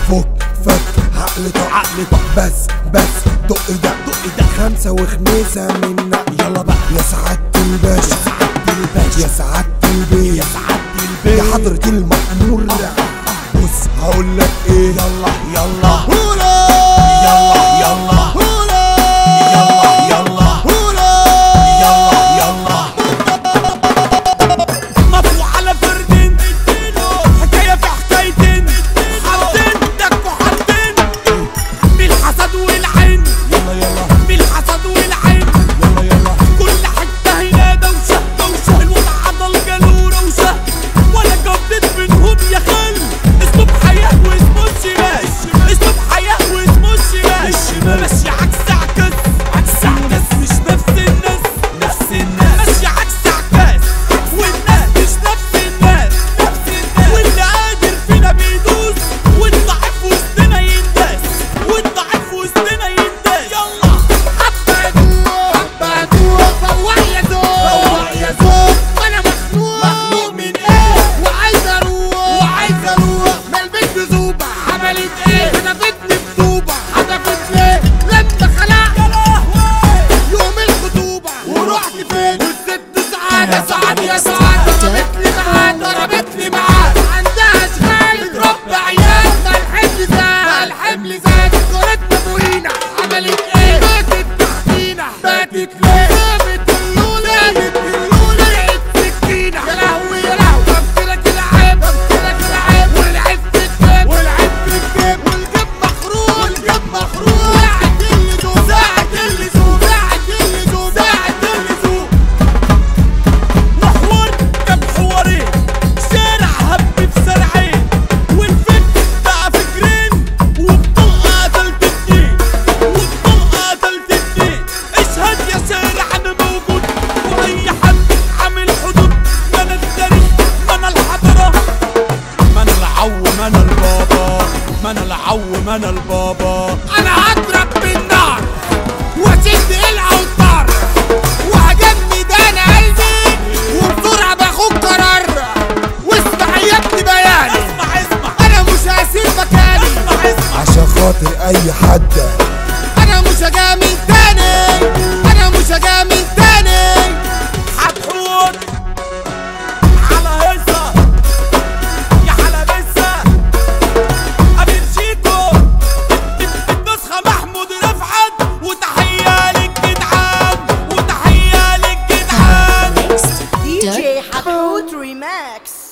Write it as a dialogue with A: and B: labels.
A: فك فك عقل طق عقل طق بس بس دق ده دق ده خمسة وخميسة منا يلا بقى يا سعادة الباشا يا سعادة الباشا يا سعادة البيت يا سعادة البيت يا حضرة المأمور بص هقول لك ايه يلا يلا هولا يلا يلا هولا يلا يلا هولا يلا يلا
B: مطلوع على فردين حكاية في حكايتين حارتين دكوا حارتين بالحسد والعين
A: يلا يلا
B: بالحسد والعين
A: يلا يلا
B: كل حتة هنا دوشة دوشة الوضع عضل جالو روشة ولا جبت منهم يا خل اسلوب حياة واسمه الشمال اسلوب حياة واسمه الشمال ماشي عكس عكس عكس عكس مش نفس الناس نفس الناس ماشي عكس عكس والناس مش نفس الناس نفس الناس واللي قادر فينا بيدوس والضعيف وسطنا ينداس والضعيف وسطنا ينداس يلا حبة حبة فوق يا زوج فوق يا زوج وانا مخنوق مخنوق من ايه وعايز اروح وعايز اروح ما البنت ذوبة عملت ايه حدفتني بطوبة حدفت ليه لما خلعت يوم الخطوبة ورحت فين والست سعادة سعادة يا سعادة ضربت لي معاد ضربت لي معاد عندها شغال بتربي عيال ما الحمل زاد ما الحمل زاد جارتنا فوقينا عملت ايه ماتت تحتينا ماتت ليه جابت اللولة جابت اللولة لقيت سكينة يا لهوي يا لهوي بمثلك العيب بمثلك العيب والعيب في الجيب والعيب في الجيب والجيب مخروق والجيب مخروق ساعة اللي زوم ساعة اللي زوم ساعة اللي زوم ساعة اللي زوم محور جاب حوارين شارع هب في سرعين والفك بقى فكرين وبطلقة قتلت اتنين وبطلقة قتلت اتنين اشهد يا شارع انا موجود واي حد عامل حدود ما انا التاريخ ما انا الحضارة ما انا العو ما انا البابا ما انا العو ما انا البابا انا هضرب بالنار واشد الاوتار وهجمد انا قلبي وبسرعه باخد قرار واسمع يا ابني بياني اسمع اسمع انا مش هسيب مكاني اسمع اسمع
A: عشان خاطر اي حد
B: انا مش هجامل تاني انا مش هجامل تاني هتحوط على هيصة يا حلبسة امير شيكو النسخة محمود رفعت وتحية للجدعان وتحية للجدعان
C: DJ Habut Remix